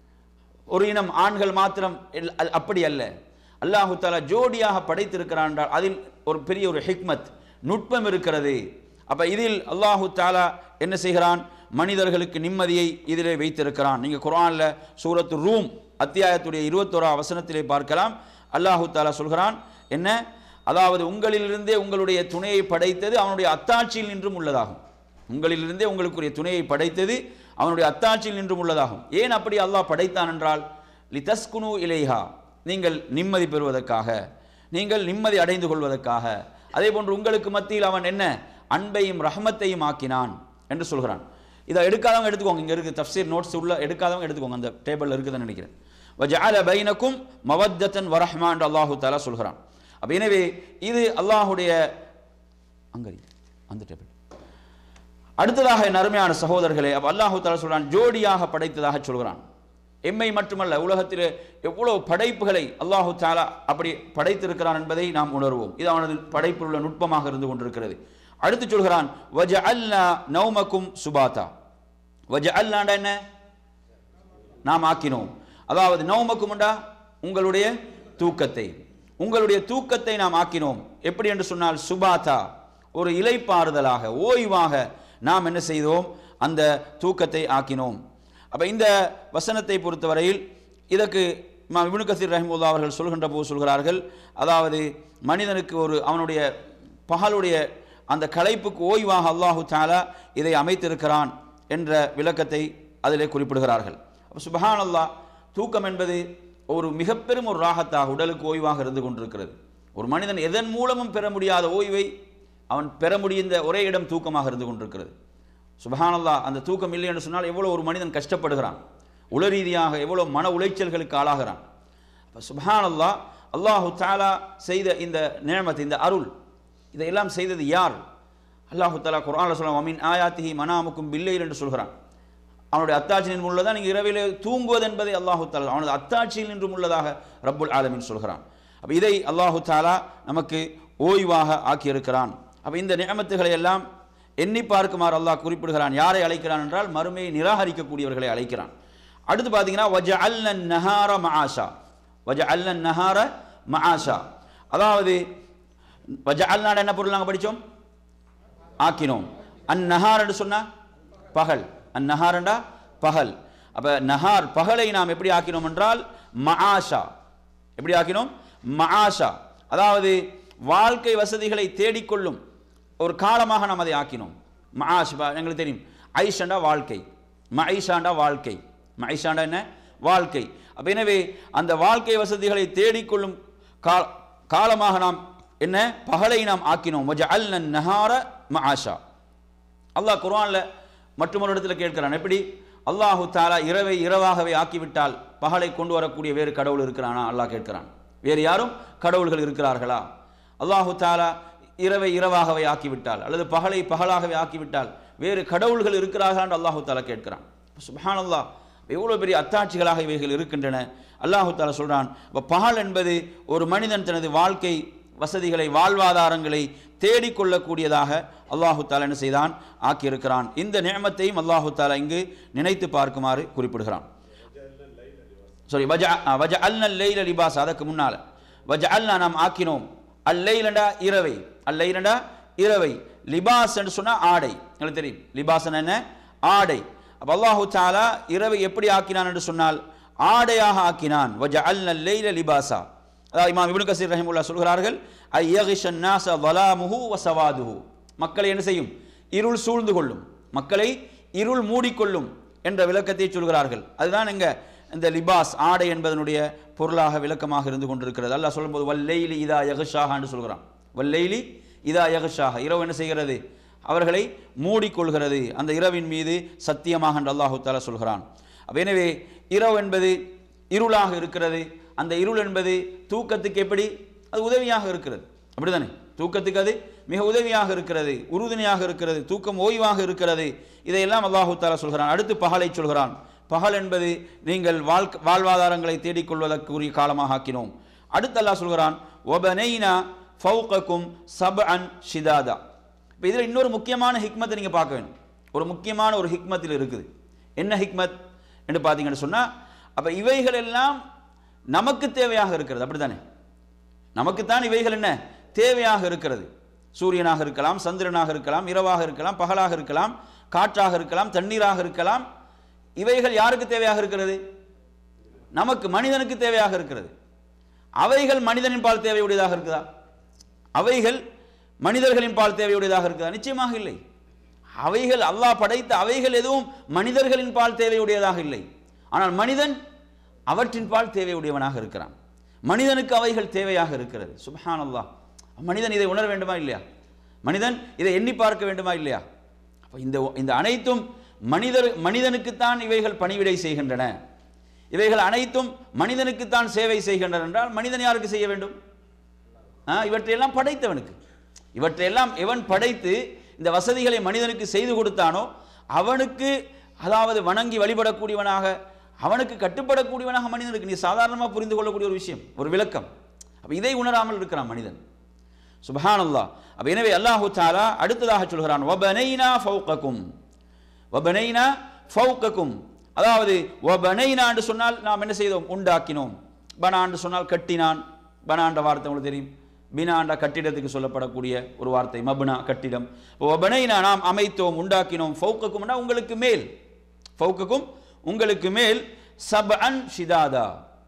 ஒரு இனம் ஆண்கள் மாத்திரம் இல்ல- அல்- அப்படி அல்ல அல்லாஹு தாலா ஜோடியாக படைத்திருக்கிறான் என்றால் அதில் ஒரு பெரிய ஒரு ஹிக்மத் நுட்பம் இருக்கிறது அப்ப இதில் அல்லாஹு தாலா என்ன செய்கிறான் மனிதர்களுக்கு நிம்மதியை இதிலே வைத்திருக்கிறான் நீங்க குர்ஆன்ல சூரத்து ரூம் அத்தியாயத்துடைய இருபத்தோரா வசனத்திலே பார்க்கலாம் அல்லாஹு தாலா சொல்கிறான் என்ன அதாவது உங்களிலிருந்தே உங்களுடைய துணையை படைத்தது அவனுடைய அத்தாட்சியில் நின்றும் உள்ளதாகும் உங்களிலிருந்தே உங்களுக்குரிய துணையை படைத்தது அவனுடைய அத்தாட்சியில் நின்றும் உள்ளதாகும் ஏன் அப்படி அல்லாஹ் படைத்தான் என்றால் லிதஸ்குனு இலைஹா நீங்கள் நிம்மதி பெறுவதற்காக நீங்கள் நிம்மதி அடைந்து கொள்வதற்காக அதே போன்று உங்களுக்கு மத்தியில் அவன் என்ன அன்பையும் ரஹமத்தையும் ஆக்கினான் என்று சொல்கிறான் இதை எடுக்காதவங்க எடுத்துக்கோங்க இங்க இருக்கு தஃப்சீர் நோட்ஸ் உள்ள எடுக்காதவங்க எடுத்துக்கோங்க அந்த டேபிள்ல இருக்குதுன்னு நினைக்கிறேன் வஜஅல பைனக்கும் மவத்தன் வரஹ்மா என்று அல்லாஹு தாலா சொல்கிறான் அப்ப எனவே இது அல்லாஹுடைய அங்கரி அந்த டேபிள் அடுத்ததாக என் அருமையான சகோதரர்களே அப்ப அல்லாஹு தாலா சொல்றான் ஜோடியாக படைத்ததாக சொல்கிறான் எம்மை மட்டுமல்ல உலகத்தில் எவ்வளவு படைப்புகளை அல்லாஹு தாலா அப்படி படைத்திருக்கிறான் என்பதை நாம் உணர்வோம் இது அவனது படைப்பில் உள்ள நுட்பமாக இருந்து கொண்டிருக்கிறது அடுத்து சொல்கிறான் வஜ அல்லா நௌமக்கும் சுபாத்தா வஜ அல்லாண்டா என்ன நாம் ஆக்கினோம் அதாவது நௌமக்குமுண்டா உங்களுடைய தூக்கத்தை உங்களுடைய தூக்கத்தை நாம் ஆக்கினோம் எப்படி என்று சொன்னால் சுபாதா ஒரு இலைப்பாறுதலாக ஓய்வாக நாம் என்ன செய்தோம் அந்த தூக்கத்தை ஆக்கினோம் அப்ப இந்த வசனத்தை பொறுத்தவரையில் இதற்கு இமாம் இப்னு கசீர் ரஹிமுல்லா அவர்கள் சொல்கின்ற போது சொல்கிறார்கள் அதாவது மனிதனுக்கு ஒரு அவனுடைய பகலுடைய அந்த களைப்புக்கு ஓய்வாக அல்லாஹு தாலா இதை அமைத்திருக்கிறான் என்ற விளக்கத்தை அதிலே குறிப்பிடுகிறார்கள் அப்ப சுபஹான் அல்லாஹ் தூக்கம் என்பது ஒரு மிக பெரும் ஒரு ராகத்தாக உடலுக்கு ஓய்வாக இருந்து கொண்டிருக்கிறது ஒரு மனிதன் எதன் மூலமும் பெற முடியாத ஓய்வை அவன் பெற முடிந்த ஒரே இடம் தூக்கமாக இருந்து கொண்டிருக்கிறது சுபஹானல்லாஹ் அந்த தூக்கம் இல்லை என்று சொன்னால் எவ்வளோ ஒரு மனிதன் கஷ்டப்படுகிறான் உள ரீதியாக எவ்வளோ மன உளைச்சல்களுக்கு ஆளாகிறான் அப்போ சுபஹானல்லாஹ் அல்லாஹு தாலா செய்த இந்த நேமத் இந்த அருள் இதையெல்லாம் செய்தது யார் அல்லாஹு தாலா குர்ஆன்ல சொல்லுவான் அமீன் ஆயாத்திஹி மனாமுக்கும் பில்லைல் என்று சொல்கிறான் அவனுடைய அத்தாட்சியின் உள்ளதான் நீங்கள் இரவிலே தூங்குவது என்பதை அல்லாஹு தாலா அவனது அத்தாட்சியில் நின்றும் உள்ளதாக ரப்புல் ஆலமீன் சொல்கிறான் அப்போ இதை அல்லாஹு தாலா நமக்கு ஓய்வாக ஆக்கியிருக்கிறான் அப்போ இந்த நியமத்துகளை எல்லாம் எண்ணி பார்க்குமாறு அல்லாஹ் குறிப்பிடுகிறான் யாரை அழைக்கிறான் என்றால் மறுமையை நிராகரிக்கக்கூடியவர்களை அழைக்கிறான் அடுத்து பார்த்தீங்கன்னா வஜ அல்லன் நஹார மஆஷா வஜ அல்லன் நஹார மஆஷா அதாவது வஜ அல்நாட என்ன பொருள் நாங்கள் படித்தோம் ஆக்கினோம் அந் நஹார் என்று சொன்னா பகல் அந் நஹாரண்டா பகல் அப்ப நஹார் பகலை நாம் எப்படி ஆக்கினோம் என்றால் மஆஷா எப்படி ஆக்கினோம் மஆஷா அதாவது வாழ்க்கை வசதிகளை தேடிக்கொள்ளும் ஒரு காலமாக நாம் அதை ஆக்கினோம் மஆஷ் ப- எங்களுக்கு தெரியும் ஐஷாண்டா வாழ்க்கை மஐஷாண்டா வாழ்க்கை மஐஷாண்டா என்ன வாழ்க்கை அப்ப எனவே அந்த வாழ்க்கை வசதிகளை தேடிக்கொள்ளும் கா காலமாக நாம் என்ன பகலை நாம் ஆக்கினோம் வஜஅல்ன நஹார மஆஷா அல்லாஹ் குர்ஆன்ல மற்றொரு இடத்துல கேட்கிறான் எப்படி அல்லாஹு தாலா இரவை இரவாகவே ஆக்கிவிட்டால் பகலை கொண்டு வரக்கூடிய வேறு கடவுள் இருக்கிறானா அல்லாஹ் கேட்கிறான் வேறு யாரும் கடவுள்கள் இருக்கிறார்களா அல்லாஹு தாலா இரவை இரவாகவே ஆக்கிவிட்டால் அல்லது பகலை பகலாகவே ஆக்கிவிட்டால் வேறு கடவுள்கள் இருக்கிறார்களா என்று அல்லாஹு தாலா கேட்கிறான் சுபஹான் அல்லாஹ் எவ்வளோ பெரிய அத்தாட்சிகளாக இவைகள் இருக்கின்றன அல்லாஹு தாலா சொல்றான் அப்ப பகல் என்பது ஒரு மனிதன் தனது வாழ்க்கை வசதிகளை வாழ்வாதாரங்களை தேடிக்கொள்ளக்கூடியதாக அல்லாஹு தாலா என்ன செய்தான் ஆக்கியிருக்கிறான் இந்த நியமத்தையும் அல்லாஹு தாலா இங்கு நினைத்து பார்க்குமாறு குறிப்பிடுகிறான் சாரி வஜ வஜ அல்னல் லைல லிபாஸ் அதற்கு முன்னால வஜ அல்னா நாம் ஆக்கினோம் அல்லைலண்டா இரவை அல்லைலண்டா இரவை லிபாஸ் என்று சொன்னா ஆடை உங்களுக்கு தெரியும் லிபாஸ் என்ன ஆடை அப்ப அல்லாஹு தாலா இரவை எப்படி ஆக்கினான் என்று சொன்னால் ஆடையாக ஆக்கினான் வஜ அல்னல் லைல லிபாசா அதாவது இமாம் இப்னு கசீர் ரஹிமுல்லா சொல்கிறார்கள் ஐயகிஷன் நாச வலாமுஹு வசவாதுஹு மக்களை என்ன செய்யும் இருள் சூழ்ந்து கொள்ளும் மக்களை இருள் மூடிக்கொள்ளும் என்ற விளக்கத்தை சொல்கிறார்கள் அதுதான் இங்க இந்த லிபாஸ் ஆடை என்பதனுடைய பொருளாக விளக்கமாக இருந்து கொண்டிருக்கிறது அல்லாஹ் சொல்லும்போது வல்லைலி இதா யகுஷாஹான்னு சொல்கிறான் வல்லைலி இதா யகுஷாக இரவு என்ன செய்கிறது அவர்களை மூடிக்கொள்கிறது அந்த இரவின் மீது சத்தியமாக என்று அல்லாஹு தாலா சொல்கிறான் அப்ப எனவே இரவு என்பது இருளாக இருக்கிறது அந்த இருள் என்பது தூக்கத்துக்கு எப்படி அது உதவியாக இருக்கிறது அப்படிதானே தூக்கத்துக்கு அது மிக உதவியாக இருக்கிறது உறுதுணையாக இருக்கிறது தூக்கம் ஓய்வாக இருக்கிறது இதையெல்லாம் அல்லாஹு தாலா சொல்கிறான் அடுத்து பகலை சொல்கிறான் பகல் என்பது நீங்கள் வாழ்க்கை வாழ்வாதாரங்களை தேடிக்கொள்வதற்குரிய காலமாக ஆக்கினோம் அடுத்து அல்லாஹ் சொல்கிறான் ஒபனைனா ஃபவுகக்கும் சப் அன் ஷிதாதா இப்போ இதில் இன்னொரு முக்கியமான ஹிக்மத்தை நீங்கள் பார்க்க வேணும் ஒரு முக்கியமான ஒரு ஹிக்மத்தில் இருக்குது என்ன ஹிக்மத் என்று பார்த்தீங்கன்னு சொன்னால் அப்போ இவைகள் எல்லாம் நமக்கு தேவையாக இருக்கிறது அப்படித்தானே நமக்குத்தான் இவைகள் என்ன தேவையாக இருக்கிறது சூரியனாக இருக்கலாம் சந்திரனாக இருக்கலாம் இரவாக இருக்கலாம் பகலாக இருக்கலாம் காற்றாக இருக்கலாம் தண்ணீராக இருக்கலாம் இவைகள் யாருக்கு தேவையாக இருக்கிறது நமக்கு மனிதனுக்கு தேவையாக இருக்கிறது அவைகள் மனிதனின் பால் தேவையுடையதாக இருக்குதா அவைகள் மனிதர்களின் பால் தேவையுடையதாக இருக்குதா நிச்சயமாக இல்லை அவைகள் அல்லாஹ் படைத்த அவைகள் எதுவும் மனிதர்களின் பால் தேவையுடையதாக இல்லை ஆனால் மனிதன் அவற்றின் பால் தேவையுடையவனாக இருக்கிறான் மனிதனுக்கு அவைகள் தேவையாக இருக்கிறது சுபஹான் அல்லாஹ் மனிதன் இதை உணர வேண்டுமா இல்லையா மனிதன் இதை எண்ணி பார்க்க வேண்டுமா இல்லையா அப்போ இந்த இந்த அனைத்தும் மனிதர் மனிதனுக்குத்தான் இவைகள் பணிவிடை செய்கின்றன இவைகள் அனைத்தும் மனிதனுக்குத்தான் சேவை செய்கின்றன என்றால் மனிதன் யாருக்கு செய்ய வேண்டும் ஆ, இவற்றையெல்லாம் படைத்தவனுக்கு இவற்றையெல்லாம் எவன் படைத்து இந்த வசதிகளை மனிதனுக்கு செய்து கொடுத்தானோ அவனுக்கு அதாவது வணங்கி வழிபடக்கூடியவனாக அவனுக்கு கட்டுப்படக்கூடியவனாக மனிதனுக்கு நீ சாதாரணமாக புரிந்து கொள்ளக்கூடிய ஒரு விஷயம் ஒரு விளக்கம் அப்போ இதை உணராமல் இருக்கிறான் மனிதன் சுபஹானல்லாஹ் அப்போ எனவே அல்லாஹு தாலா அடுத்ததாக சொல்கிறான் வபனைனா ஃபௌகக்கும் வபனைனா ஃபௌகக்கும் அதாவது வபனைனா என்று சொன்னால் நாம் என்ன செய்தோம் உண்டாக்கினோம் பனா என்று சொன்னால் கட்டினான் பனான்ற வார்த்தை உங்களுக்கு தெரியும் பினாண்டா கட்டிடத்துக்கு சொல்லப்படக்கூடிய ஒரு வார்த்தை மபுனா கட்டிடம் வபனைனா நாம் அமைத்தோம் உண்டாக்கினோம் ஃபௌகக்கும்னா உங்களுக்கு மேல் ஃபௌகக்கும் உங்களுக்கு மேல் சப்அன் ஷிதாதா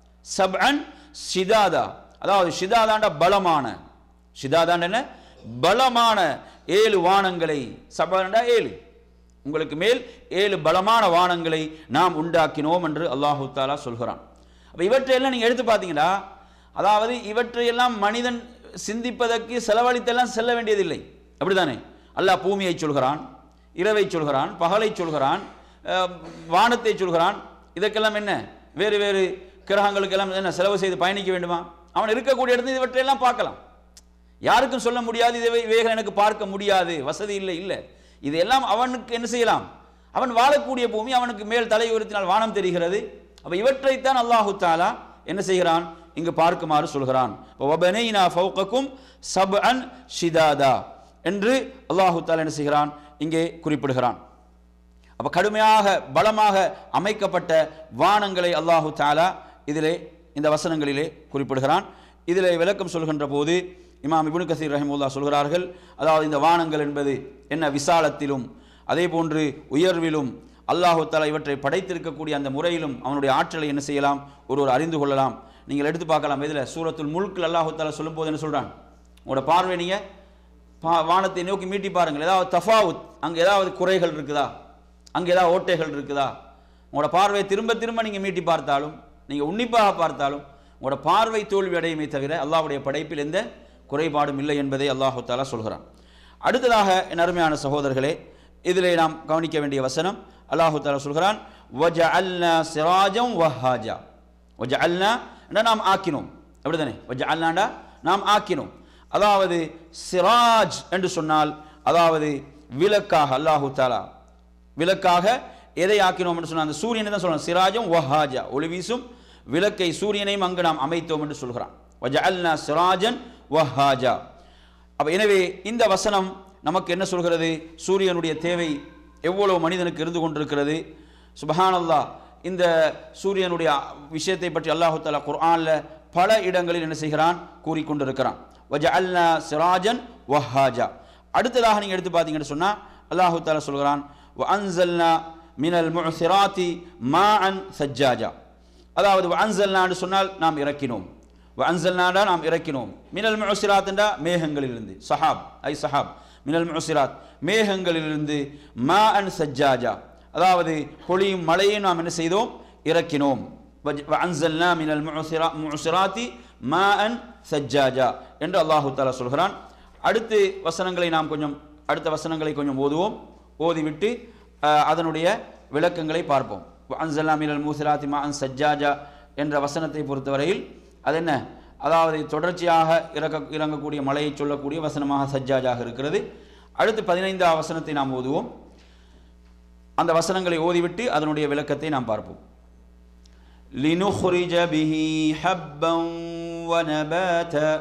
சப்அன் ஷிதாதா அதாவது ஷிதாதாண்ட பலமான ஷிதாதாண்ட என்ன பலமான ஏழு வானங்களை சபண்டா ஏழு உங்களுக்கு மேல் ஏழு பலமான வானங்களை நாம் உண்டாக்கினோம் என்று அல்லாஹு தாலா சொல்கிறான் அப்போ இவற்றையெல்லாம் நீங்கள் எடுத்து பார்த்தீங்கன்னா அதாவது இவற்றையெல்லாம் மனிதன் சிந்திப்பதற்கு செலவழித்தெல்லாம் செல்ல வேண்டியதில்லை அப்படிதானே அல்லாஹ் பூமியை சொல்கிறான் இரவை சொல்கிறான் பகலை சொல்கிறான் அஹ், வானத்தை சொல்கிறான் இதற்கெல்லாம் என்ன வேறு வேறு கிரகங்களுக்கெல்லாம் என்ன செலவு செய்து பயணிக்க வேண்டுமா அவன் இருக்கக்கூடிய இடத்துல இவற்றையெல்லாம் பார்க்கலாம் யாருக்கும் சொல்ல முடியாது இதை இவைகள் எனக்கு பார்க்க முடியாது வசதி இல்லை இல்லை இதெல்லாம் அவனுக்கு என்ன செய்யலாம் அவன் வாழக்கூடிய பூமி அவனுக்கு மேல் தலை உயர்த்தினால் வானம் தெரிகிறது அப்ப இவற்றைத்தான் அல்லாஹு தாலா என்ன செய்கிறான் இங்கு பார்க்குமாறு சொல்கிறான் வபனைனா ஃபௌகக்கும் சப்அன் ஷிதாதா என்று அல்லாஹு தாலா என்ன செய்கிறான் இங்கே குறிப்பிடுகிறான் அப்ப கடுமையாக பலமாக அமைக்கப்பட்ட வானங்களை அல்லாஹு தாலா இதிலே இந்த வசனங்களிலே குறிப்பிடுகிறான் இதிலே விளக்கம் சொல்கின்ற போது இமாம் இப்னு கசீர் ரஹிமுல்லா சொல்கிறார்கள் அதாவது இந்த வானங்கள் என்பது என்ன விசாலத்திலும் அதே போன்று உயர்விலும் அல்லாஹு தாலா இவற்றை படைத்திருக்கக்கூடிய அந்த முறையிலும் அவனுடைய ஆற்றலை என்ன செய்யலாம் ஒருவர் அறிந்து கொள்ளலாம் நீங்கள் எடுத்து பார்க்கலாம் இதில் சூரத்துல் முல்கில் அல்லாஹு தாலா சொல்லும்போது என்ன சொல்றான் உங்களோட பார்வை நீங்க பா வானத்தை நோக்கி மீட்டி பாருங்கள் ஏதாவது தஃபாவுத் அங்கே ஏதாவது குறைகள் இருக்குதா அங்கே ஏதாவது ஓட்டைகள் இருக்குதா உங்களோட பார்வையை திரும்ப திரும்ப நீங்கள் மீட்டி பார்த்தாலும் நீங்கள் உன்னிப்பாக பார்த்தாலும் உங்களோட பார்வை தோல்வி அடையுமே தவிர அல்லாஹ்வுடைய படைப்பில் எந்த குறைபாடும் இல்லை என்பதை அல்லாஹு தாலா சொல்கிறான் அடுத்ததாக என் அருமையான சகோதரர்களே இதிலே நாம் கவனிக்க வேண்டிய வசனம் அல்லாஹு தாலா சொல்கிறான் வஜஅல்னா சிராஜம் வஹாஜா வஜஅல்னா என்றா நாம் ஆக்கினோம் அப்படிதானே வஜஅல்னாண்டா நாம் ஆக்கினோம் அதாவது சிராஜ் என்று சொன்னால் அதாவது விளக்காக அல்லாஹு தாலா விளக்காக எதை ஆக்கினோம் என்று சொன்னால் அந்த சூரியனை தான் சொல்லணும் சிராஜம் வஹாஜா ஒளி வீசும் விளக்கை சூரியனையும் அங்கு நாம் அமைத்தோம் என்று சொல்கிறான் வஜஅல்னா சிராஜன் வஹாஜா அப்ப எனவே இந்த வசனம் நமக்கு என்ன சொல்கிறது சூரியனுடைய தேவை எவ்வளவு மனிதனுக்கு இருந்து கொண்டிருக்கிறது சுபஹானல்லாஹ் இந்த சூரியனுடைய விஷயத்தை பற்றி அல்லாஹு தாலா குர்ஆன்ல பல இடங்களில் என்ன செய்கிறான் கூறிக்கொண்டிருக்கிறான் வஜஅல்னா சிராஜன் வஹாஜா அடுத்ததாக நீங்க எடுத்து பார்த்தீங்கன்னு சொன்னா அல்லாஹு தாலா சொல்கிறான் வஅன்சல்னா மினல் முஅசிராத்தி மாஅன் சஜ்ஜாஜா அதாவது வஅன்சல்னான்னு சொன்னால் நாம் இறக்கினோம் அன்சல்னாடா நாம் இறக்கினோம் மினல் முசிராத்ண்டா மேகங்களிலிருந்து சஹாப் ஐ சஹாப் மினல் முசிராத் மேகங்களிலிருந்து மா அன் சஜ்ஜாஜா அதாவது பொழியும் மழையை நாம் என்ன செய்தோம் இறக்கினோம் அன்சல்னா மினல் முசிராத்தி மா அன் சஜ்ஜாஜா என்று அல்லாஹு தாலா சொல்கிறான் அடுத்து வசனங்களை நாம் கொஞ்சம் அடுத்த வசனங்களை கொஞ்சம் ஓதுவோம் ஓதிவிட்டு அஹ், அதனுடைய விளக்கங்களை பார்ப்போம் அன்சல்லா மினல் மூசிராத்தி மா அன் சஜ்ஜாஜா என்ற வசனத்தை பொறுத்தவரையில் அது என்ன அதாவது தொடர்ச்சியாக இறக்க இறங்கக்கூடிய மழையை சொல்லக்கூடிய வசனமாக சஜ்ஜாஜாக இருக்கிறது அடுத்து பதினைந்தாம் வசனத்தை நாம் ஓதுவோம் அந்த வசனங்களை ஓதிவிட்டு அதனுடைய விளக்கத்தை நாம் பார்ப்போம் لنخرج به حبا ونباتا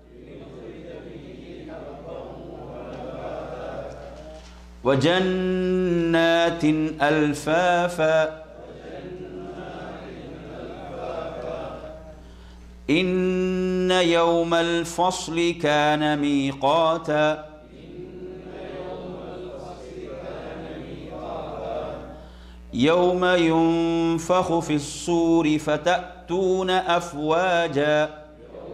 وجنات ألفافا إن يوم الفصل كان ميقاتا يوم ينفخ في الصور فتأتون أفواجا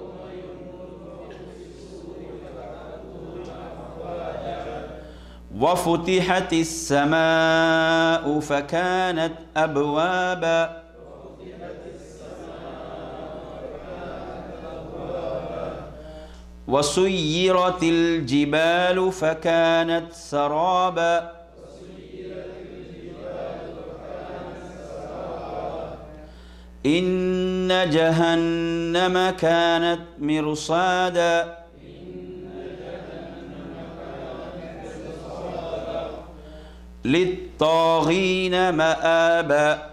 وفتحت السماء فكانت أبوابا وسيرت الجبال فكانت سرابا إن جهنم كانت مرصادا للطاغين مآبا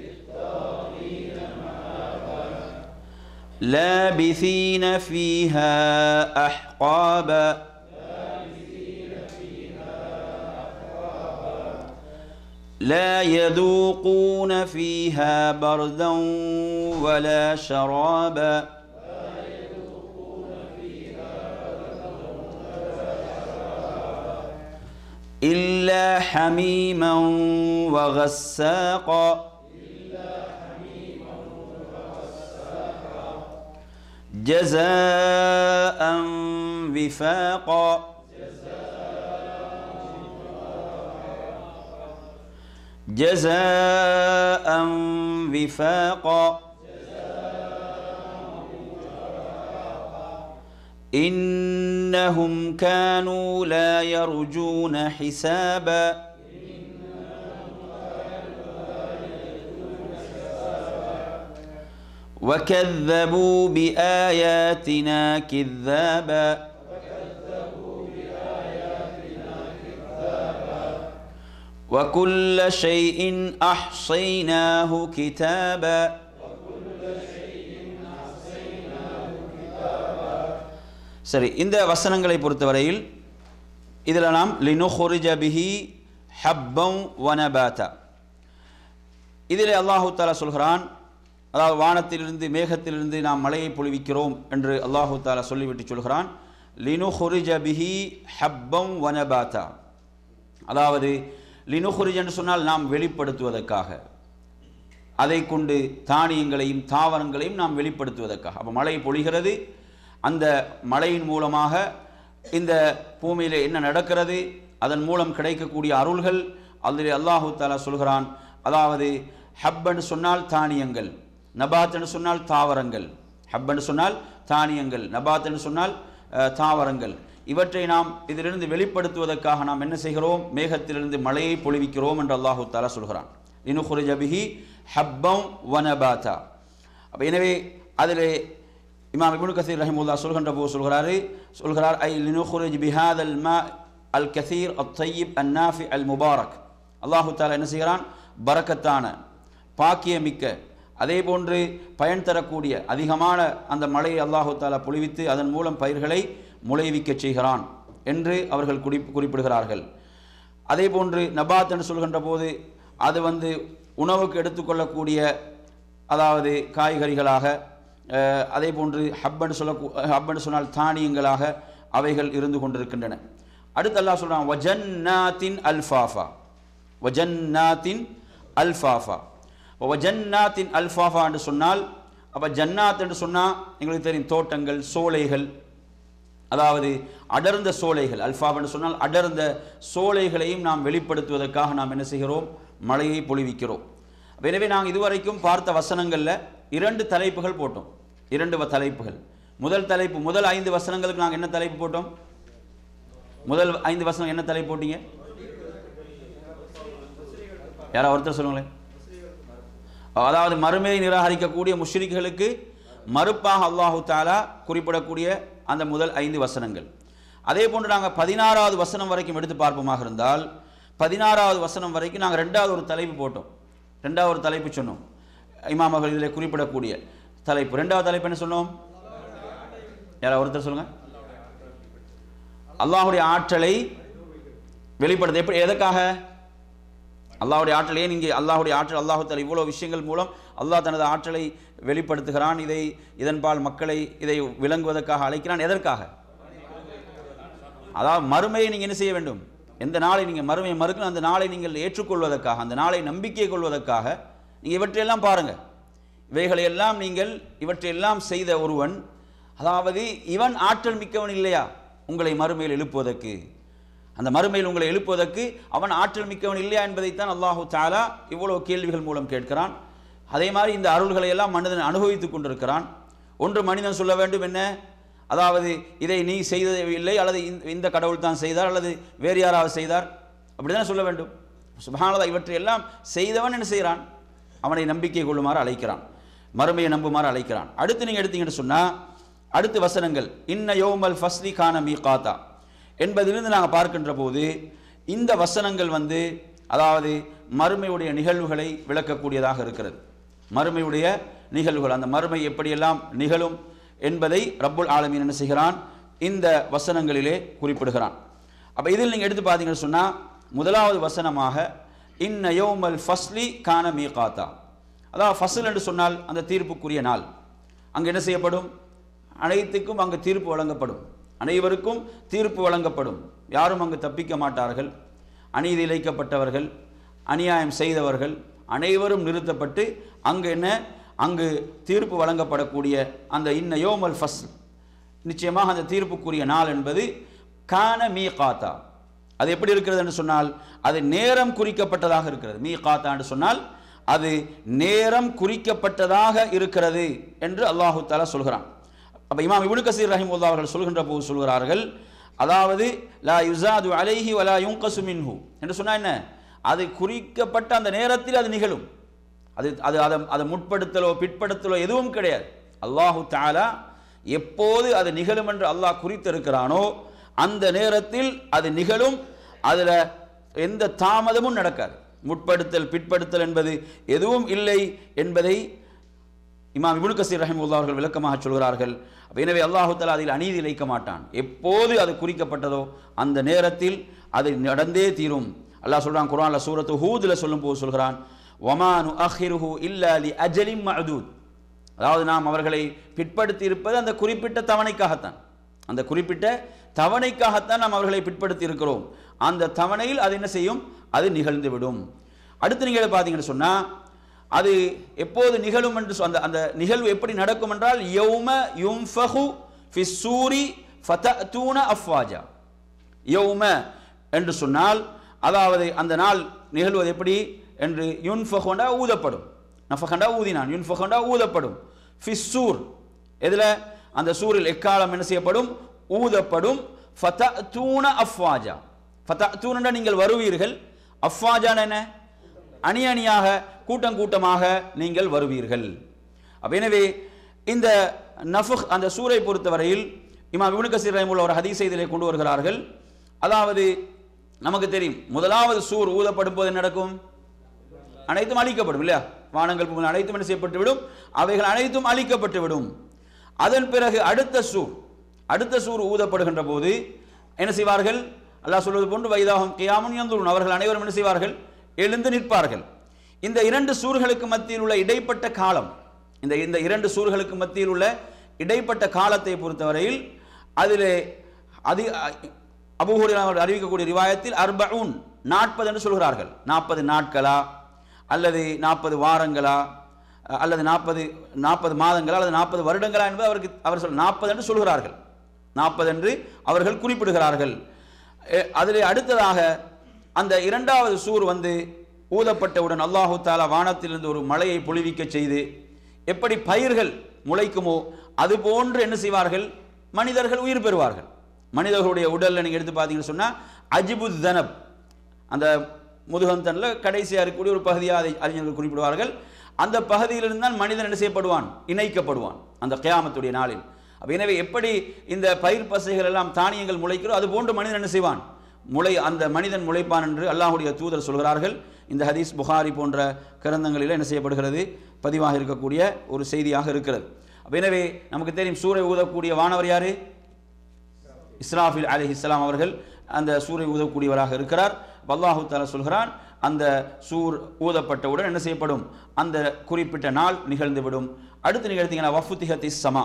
لابثين فيها أحقابا لا يذوقون فيها بردا ولا شرابا إلا حميما وغساقا جزاء وفاقا جزاء وفاقا إنهم كانوا لا يرجون حسابا وكذبوا بآياتنا كذابا وكل شيء أحصيناه كتابا சரி இந்த வசனங்களை பொறுத்தவரையில் இதில் நாம் லினுஹுரிஜ பிஹி ஹப்பம் வனபாதா இதில் அல்லாஹு தாலா சொல்கிறான் அதாவது வானத்திலிருந்து மேகத்திலிருந்து நாம் மழையை பொழிவிக்கிறோம் என்று அல்லாஹு தாலா சொல்லிவிட்டு சொல்கிறான் லினுஹுரிஜ பிஹி ஹப்பம் வனபாதா அதாவது லினுஹுரிஜ் என்று சொன்னால் நாம் வெளிப்படுத்துவதற்காக அதை கொண்டு தானியங்களையும் தாவரங்களையும் நாம் வெளிப்படுத்துவதற்காக அப்போ மழை பொழிகிறது அந்த மழையின் மூலமாக இந்த பூமியில் என்ன நடக்கிறது அதன் மூலம் கிடைக்கக்கூடிய அருள்கள் அதில் அல்லாஹு தாலா சொல்கிறான் அதாவது ஹப்பன்னு சொன்னால் தானியங்கள் நபாத்னு சொன்னால் தாவரங்கள் ஹப்பன்னு சொன்னால் தானியங்கள் நபாத்னு சொன்னால் அஹ், தாவரங்கள் இவற்றை நாம் இதிலிருந்து வெளிப்படுத்துவதற்காக நாம் என்ன செய்கிறோம் மேகத்திலிருந்து மழையை பொழிவிக்கிறோம் என்று அல்லாஹு தாலா சொல்கிறான் இனுஹுரிஜ பிஹி ஹப்பம் வனபாதா அப்போ எனவே அதில் இமாம் இப்னு கசீர் ரஹிமுல்லா சொல்கின்ற போது சொல்கிறாரு சொல்கிறார் ஐ லினுஹுரிஜ் பிஹாத் அல் மா அல் கசீர் அத் தையிப் அன் நாஃபி அல் முபாரக் அல்லாஹு தாலா என்ன செய்கிறான் பரக்கத்தான பாக்கியமிக்க அதே போன்று பயன் தரக்கூடிய அதிகமான அந்த மழையை அல்லாஹு தாலா பொழிவித்து அதன் மூலம் பயிர்களை முளைவிக்கச் செய்கிறான் என்று அவர்கள் குறி குறிப்பிடுகிறார்கள் அதே போன்று நபாத் என்று சொல்கின்ற போது அது வந்து உணவுக்கு எடுத்துக்கொள்ளக்கூடிய அதாவது காய்கறிகளாக அஹ், அதே போன்று ஹப்பன்னு சொல்ல ஹப்பன்னு சொன்னால் தானியங்களாக அவைகள் இருந்து கொண்டிருக்கின்றன அடுத்து அல்லாஹ் சொல்றான் வஜன்னாத்தின் அல்ஃபாஃபா வஜன்னாத்தின் அல்ஃபாஃபா வஜன்னாத்தின் அல்ஃபாஃபா என்று சொன்னால் அப்போ ஜன்னாத் என்று சொன்னால் எங்களுக்கு தெரியும் தோட்டங்கள் சோலைகள் அதாவது அடர்ந்த சோலைகள் அல்ஃபாப் என்று சொன்னால் அடர்ந்த சோலைகளையும் நாம் வெளிப்படுத்துவதற்காக நாம் என்ன செய்கிறோம் மழையை பொழிவிக்கிறோம் அப்ப எனவே நாங்கள் இதுவரைக்கும் பார்த்த வசனங்களில் இரண்டு தலைப்புகள் போட்டோம் இரண்டு வ- தலைப்புகள் முதல் தலைப்பு முதல் ஐந்து வசனங்களுக்கு நாங்கள் என்ன தலைப்பு போட்டோம் முதல் ஐந்து வசனம் என்ன தலைப்பு போட்டீங்க யாரா ஒருத்தர் சொல்லுங்களேன் அதாவது மறுமையை நிராகரிக்கக்கூடிய முஷ்ரிக்குகளுக்கு மறுப்பாக அல்லாஹு தாலா குறிப்பிடக்கூடிய அந்த முதல் ஐந்து வசனங்கள் அதே போன்று நாங்கள் பதினாறாவது வசனம் வரைக்கும் எடுத்து பார்ப்போமாக இருந்தால் பதினாறாவது வசனம் வரைக்கும் நாங்கள் ரெண்டாவது ஒரு தலைப்பு போட்டோம் ரெண்டாவது ஒரு தலைப்பு சொன்னோம் இமாம் அவர்கள் இதில் குறிப்பிடக்கூடிய தலைப்பு ரெண்டாவது தலைப்பு என்ன சொன்னோம் யாரா ஒருத்தர் சொல்லுங்க அல்லாஹுடைய ஆற்றலை வெளிப்படுத்த எப்படி எதற்காக அல்லாஹ்வுடைய ஆற்றல் ஏன் இங்கே அல்லாஹ்வுடைய ஆற்றல் அல்லாஹு தஆலா இவ்வளோ விஷயங்கள் மூலம் அல்லாஹ் தனது ஆற்றலை வெளிப்படுத்துகிறான் இதை இதன்பால் மக்களை இதை விளங்குவதற்காக அழைக்கிறான் எதற்காக அதாவது மறுமையை நீங்கள் என்ன செய்ய வேண்டும் எந்த நாளை நீங்கள் மறுமையை மறுக்கணும் அந்த நாளை நீங்கள் ஏற்றுக்கொள்வதற்காக அந்த நாளை நம்பிக்கை கொள்வதற்காக நீங்கள் இவற்றையெல்லாம் பாருங்கள் இவைகளையெல்லாம் நீங்கள் இவற்றையெல்லாம் செய்த ஒருவன் அதாவது இவன் ஆற்றல் மிக்கவன் இல்லையா உங்களை மறுமையில் எழுப்புவதற்கு அந்த மறுமையில் உங்களை எழுப்புவதற்கு அவன் ஆற்றல் மிக்கவன் இல்லையா என்பதைத்தான் அல்லாஹு தாலா இவ்வளவு கேள்விகள் மூலம் கேட்கிறான் அதே மாதிரி இந்த அருள்களை எல்லாம் மனிதன் அனுபவித்துக் கொண்டிருக்கிறான் ஒன்று மனிதன் சொல்ல வேண்டும் என்ன அதாவது இதை நீ செய்ததில்லை அல்லது இந்த- இந்த கடவுள் தான் செய்தார் அல்லது வேறு யாராவது செய்தார் அப்படிதானே சொல்ல வேண்டும் சுபஹானல்லாஹ் இவற்றை எல்லாம் செய்தவன் என்ன செய்கிறான் அவனை நம்பிக்கை கொள்ளுமாறு அழைக்கிறான் மறுமையை நம்புமாறு அழைக்கிறான் அடுத்து நீங்கள் எடுத்தீங்கன்னு சொன்னால் அடுத்து வசனங்கள் இன்ன யோமல் ஃபஸ்லி கான மீகாத்தா என்பதிலிருந்து நாங்கள் பார்க்கின்ற போது இந்த வசனங்கள் வந்து அதாவது மறுமையுடைய நிகழ்வுகளை விளக்கக்கூடியதாக இருக்கிறது மறுமையுடைய நிகழ்வுகள் அந்த மறுமை எப்படியெல்லாம் நிகழும் என்பதை ரப்புல் ஆலமீன் என்ன செய்கிறான் இந்த வசனங்களிலே குறிப்பிடுகிறான் அப்போ இதில் நீங்கள் எடுத்து பார்த்தீங்கன்னு சொன்னால் முதலாவது வசனமாக இன்ன யோமல் ஃபஸ்லி கான மீகாத்தா அதாவது ஃபஸ்ல் என்று சொன்னால் அந்த தீர்ப்புக்குரிய நாள் அங்கே என்ன செய்யப்படும் அனைத்துக்கும் அங்கு தீர்ப்பு வழங்கப்படும் அனைவருக்கும் தீர்ப்பு வழங்கப்படும் யாரும் அங்கு தப்பிக்க மாட்டார்கள் அநீதி இழைக்கப்பட்டவர்கள் அநியாயம் செய்தவர்கள் அனைவரும் நிறுத்தப்பட்டு அங்கு என்ன அங்கு தீர்ப்பு வழங்கப்படக்கூடிய அந்த இன்ன யோமல் ஃபஸ்ல் நிச்சயமாக அந்த தீர்ப்புக்குரிய நாள் என்பது கான மீ காத்தா அது எப்படி இருக்கிறது என்று சொன்னால் அது நேரம் குறிக்கப்பட்டதாக இருக்கிறது மீ காத்தா என்று சொன்னால் அது நேரம் குறிக்கப்பட்டதாக இருக்கிறது என்று அல்லாஹு தாலா சொல்கிறான் அப்ப இமாம் இப்னு கசீர் ரஹிமுல்லா அவர்கள் சொல்கின்ற போது சொல்கிறார்கள் அதாவது லா யுசாது அலைஹி வலா யுங்கசு மின்ஹு என்று சொன்னா என்ன அது குறிக்கப்பட்ட அந்த நேரத்தில் அது நிகழும் அது அது அதை அதை முற்படுத்தலோ பிற்படுத்தலோ எதுவும் கிடையாது அல்லாஹு தாலா எப்போது அது நிகழும் என்று அல்லாஹ் குறித்திருக்கிறானோ அந்த நேரத்தில் அது நிகழும் அதில் எந்த தாமதமும் நடக்காது முற்படுத்தல் பிற்படுத்தல் என்பது எதுவும் இல்லை என்பதை இமாம் இப்னு கசீர் ரஹிமுல்லா அவர்கள் விளக்கமாக சொல்கிறார்கள் அப்ப எனவே அல்லாஹு தஆலா அதில் அநீதி இழைக்க மாட்டான் எப்போது அது குறிக்கப்பட்டதோ அந்த நேரத்தில் அது நடந்தே தீரும் அல்லாஹ் சொல்றான் குர்ஆன்ல சூரத்து ஹூதுல சொல்லும்போது சொல்கிறான் வமானு அஹிருஹு இல்லா லி அஜலிம் மஅதூத் அதாவது நாம் அவர்களை பிற்படுத்தி இருப்பது அந்த குறிப்பிட்ட தவணைக்காகத்தான் அந்த குறிப்பிட்ட தவணைக்காகத்தான் நாம் அவர்களை பிற்படுத்தி இருக்கிறோம் அந்த தவணையில் அது என்ன செய்யும் அது நிகழ்ந்து விடும் அடுத்து நீங்கள் பார்த்தீங்கன்னு சொன்னா அது எப்போது நிகழும் என்று சொ- அந்த அந்த நிகழ்வு எப்படி நடக்கும் என்றால் யௌம யும்ஃபஹு ஃபிஸ்ஸூரி ஃபதஅதூன அஃப்வாஜா யௌம என்று சொன்னால் அதாவது அந்த நாள் நிகழ்வது எப்படி என்று யுன்ஃபஹண்டா ஊதப்படும் நஃபஹண்டா ஊதினான் யுன்ஃபஹண்டா ஊதப்படும் ஃபிஸ்ஸூர் எதில் அந்த சூரில் எக்காலம் என்ன செய்யப்படும் ஊதப்படும் ஃபதஅதூன அஃப்வாஜா ஃபதஅதூன நீங்கள் வருவீர்கள் அஃப்வாஜான என்ன அணி அணியாக கூட்டம் கூட்டமாக நீங்கள் வருவீர்கள் அப்ப எனவே இந்த நஃபுக் அந்த சூரை பொறுத்தவரையில் இமாம் இப்னு கசீர் ரஹிமுல்லா ஒரு ஹதீஸை இதிலே கொண்டு வருகிறார்கள் அதாவது நமக்கு தெரியும் முதலாவது சூர் ஊதப்படும் போது என்ன நடக்கும் அனைத்தும் அழிக்கப்படும் இல்லையா வானங்கள் பூமிகள் அனைத்தும் என்ன செய்யப்பட்டு விடும் அவைகள் அனைத்தும் அழிக்கப்பட்டு விடும் அதன் பிறகு அடுத்த சூர் அடுத்த சூர் ஊதப்படுகின்ற போது என்ன செய்வார்கள் அல்லாஹ் சொல்வது போன்று வைதாகம் கியாமுன் யந்துருன் அவர்கள் அனைவரும் என்ன செய்வார்கள் எழுந்து நிற்பார்கள் இந்த இரண்டு சூர்களுக்கு மத்தியில் உள்ள இடைப்பட்ட காலம் இந்த இந்த இரண்டு சூர்களுக்கு மத்தியில் உள்ள இடைப்பட்ட காலத்தை பொறுத்தவரையில் அதிலே அது அபூஹுரி அவர்கள் அறிவிக்கக்கூடிய ரிவாயத்தில் அர்பவுன் நாற்பது என்று சொல்கிறார்கள் நாற்பது நாட்களா அல்லது நாற்பது வாரங்களா அஹ், அல்லது நாற்பது நாற்பது மாதங்களா அல்லது நாற்பது வருடங்களா என்பது அவருக்கு அவர் சொல் நாற்பது என்று சொல்கிறார்கள் நாற்பது என்று அவர்கள் குறிப்பிடுகிறார்கள் எ- அதிலே அடுத்ததாக அந்த இரண்டாவது சூர் வந்து ஊதப்பட்டவுடன் அல்லாஹு தாலா வானத்திலிருந்து ஒரு மழையை பொழிவிக்க செய்து எப்படி பயிர்கள் முளைக்குமோ அது போன்று என்ன செய்வார்கள் மனிதர்கள் உயிர் பெறுவார்கள் மனிதர்களுடைய உடல்ல நீங்க எடுத்து பார்த்தீங்கன்னு சொன்னா அஜிபு தனப் அந்த முதுகந்தனில் கடைசியாக இருக்கக்கூடிய ஒரு பகுதியாக அதை அறிஞர்கள் குறிப்பிடுவார்கள் அந்த பகுதியிலிருந்து தான் மனிதன் என்ன செய்யப்படுவான் இணைக்கப்படுவான் அந்த கியாமத்துடைய நாளில் அப்ப எனவே எப்படி இந்த பயிர் பசைகள் எல்லாம் தானியங்கள் முளைக்கிறோ அது போன்று மனிதன் என்ன செய்வான் முளை அந்த மனிதன் முளைப்பான் என்று அல்லாஹ்வுடைய தூதர் சொல்கிறார்கள் இந்த ஹதீஸ் புகாரி போன்ற கிரந்தங்களில் என்ன செய்யப்படுகிறது பதிவாக இருக்கக்கூடிய ஒரு செய்தியாக இருக்கிறது அப்ப எனவே நமக்கு தெரியும் சூரை ஊதக்கூடிய வானவர் யாரு இஸ்ராஃபில் அலிஹிஸ்லாம் அவர்கள் அந்த சூரை ஊதக்கூடியவராக இருக்கிறார் அப்ப அல்லாஹு தாலா சொல்கிறான் அந்த சூர் ஊதப்பட்டவுடன் என்ன செய்யப்படும் அந்த குறிப்பிட்ட நாள் நிகழ்ந்துவிடும் அடுத்து நீங்க எடுத்தீங்கன்னா வஃபுத்திஹத் சமா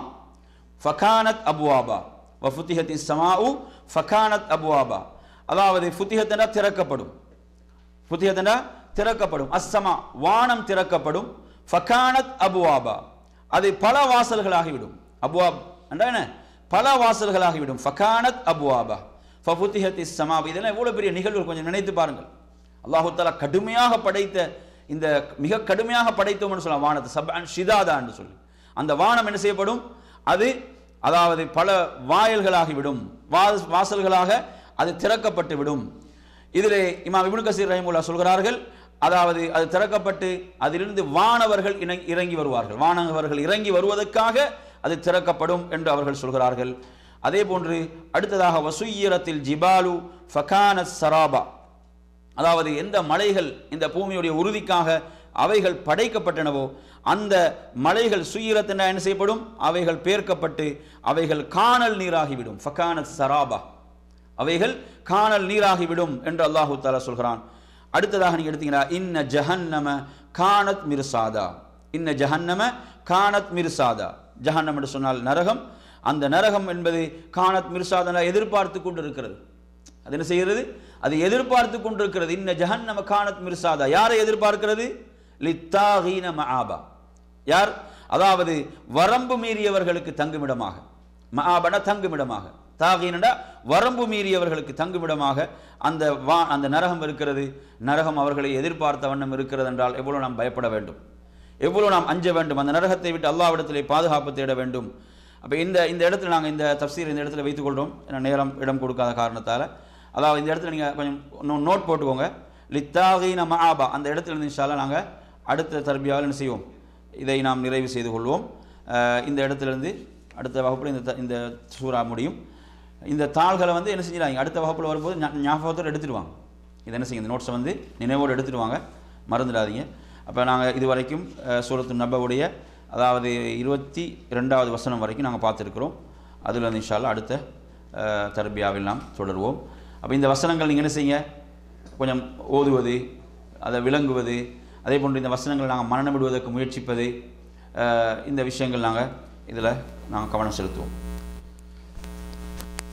ஃபகானத் அபுவாபா வஃபுத்திஹத் சமாஉ ஃபகானத் அபுவாபா அதாவது ஃபுத்திஹத்தனா திறக்கப்படும் புத்தியதனா திறக்கப்படும் அஸ்ஸமா வானம் திறக்கப்படும் ஃபகானத் அபுவாபா அது பல வாசல்களாகிவிடும் அபுவாப் என்றா என்ன பல வாசல்களாகிவிடும் ஃபகானத் அபுவாபா ஃபபுத்திஹத் இஸ்ஸமா இதெல்லாம் எவ்வளவு பெரிய நிகழ்வு கொஞ்சம் நினைத்து பாருங்கள் அல்லாஹு தஆலா கடுமையாக படைத்த இந்த மிக கடுமையாக படைத்தோம்னு சொல்லலாம் வானத்தை சபான் ஷிதாதா என்று சொல்லி அந்த வானம் என்ன செய்யப்படும் அது அதாவது பல வாயில்களாகிவிடும் வா- வாசல்களாக அது திறக்கப்பட்டு விடும் இதிலே இமாம் இப்னு கசீர் ரஹிமுல்லா சொல்கிறார்கள் அதாவது அது திறக்கப்பட்டு அதிலிருந்து வானவர்கள் இணை- இறங்கி வருவார்கள் வானவர்கள் இறங்கி வருவதற்காக அது திறக்கப்படும் என்று அவர்கள் சொல்கிறார்கள் அதே போன்று அடுத்ததாக வசுயரத்தில் ஜிபாலு ஃபகானத் சராபா அதாவது எந்த மலைகள் இந்த பூமியுடைய உறுதிக்காக அவைகள் படைக்கப்பட்டனவோ அந்த மலைகள் சுயிரத்தின என்ன செய்யப்படும் அவைகள் பேர்க்கப்பட்டு அவைகள் காணல் நீராகிவிடும் ஃபகானத் சராபா அவைகள் காணல் நீராகிவிடும் என்று அல்லாஹு தாலா சொல்கிறான் அடுத்ததாக நீங்க எடுத்தீங்கன்னா இன்ன ஜஹன்னம கானத் மிர்சாதா இன்ன ஜஹன்னம கானத் மிர்சாதா ஜஹன்னம் என்று சொன்னால் நரகம் அந்த நரகம் என்பது கானத் மிர்சாதா எதிர்பார்த்து கொண்டு இருக்கிறது அது என்ன செய்கிறது அது எதிர்பார்த்து கொண்டிருக்கிறது இன்ன ஜஹன்னம கானத் மிர்சாதா யாரை எதிர்பார்க்கிறது லித்தாகீன மஆபா யார் அதாவது வரம்பு மீறியவர்களுக்கு தங்குமிடமாக மஆபன தங்குமிடமாக தாகீனடா வரம்பு மீறியவர்களுக்கு தங்குமிடமாக அந்த வா அந்த நரகம் இருக்கிறது நரகம் அவர்களை எதிர்பார்த்த வண்ணம் இருக்கிறது என்றால் எவ்வளவு நாம் பயப்பட வேண்டும் எவ்வளவு நாம் அஞ்ச வேண்டும் அந்த நரகத்தை விட்டு அல்லாவிடத்திலே பாதுகாப்பு தேட வேண்டும் அப்போ இந்த இந்த இடத்துல நாங்கள் இந்த தப்சீர் இந்த இடத்துல வைத்துக்கொள்கிறோம் ஏன்னா நேரம் இடம் கொடுக்காத காரணத்தால் அதாவது இந்த இடத்துல நீங்கள் கொஞ்சம் நோ- நோட் போட்டுக்கோங்க லித்தாகீன மஆபா அந்த இடத்துல இருந்து இன்ஷால்லா நாங்கள் அடுத்த தர்பியாவில் என்ன செய்வோம் இதை நாம் நிறைவு செய்து கொள்வோம் அஹ் இந்த இடத்துலேருந்து அடுத்த வகுப்பில் இந்த த- இந்த சூறா முடியும் இந்த தாள்களை வந்து என்ன செஞ்சிடாங்க அடுத்த வகுப்பில் வரும்போது ஞா- ஞாபகத்தோடு எடுத்துடுவாங்க இது என்ன செய்யுங்க இந்த நோட்ஸை வந்து நினைவோடு எடுத்துடுவாங்க மறந்துடாதீங்க அப்போ நாங்கள் இது வரைக்கும் அஹ், சூரத்து நபவுடைய அதாவது இருபத்தி ரெண்டாவது வசனம் வரைக்கும் நாங்கள் பார்த்துருக்குறோம் அதில் வந்து இன்ஷால்லா அடுத்த அஹ், தர்பியாவில் நாம் தொடருவோம் அப்போ இந்த வசனங்கள் நீங்கள் என்ன செய்யுங்க கொஞ்சம் ஓதுவது அதை விளங்குவது அதே போன்று இந்த வசனங்களை நாங்கள் மரணமிடுவதற்கு முயற்சிப்பது அஹ், இந்த விஷயங்கள் நாங்கள் இதில் நாங்கள் கவனம் செலுத்துவோம்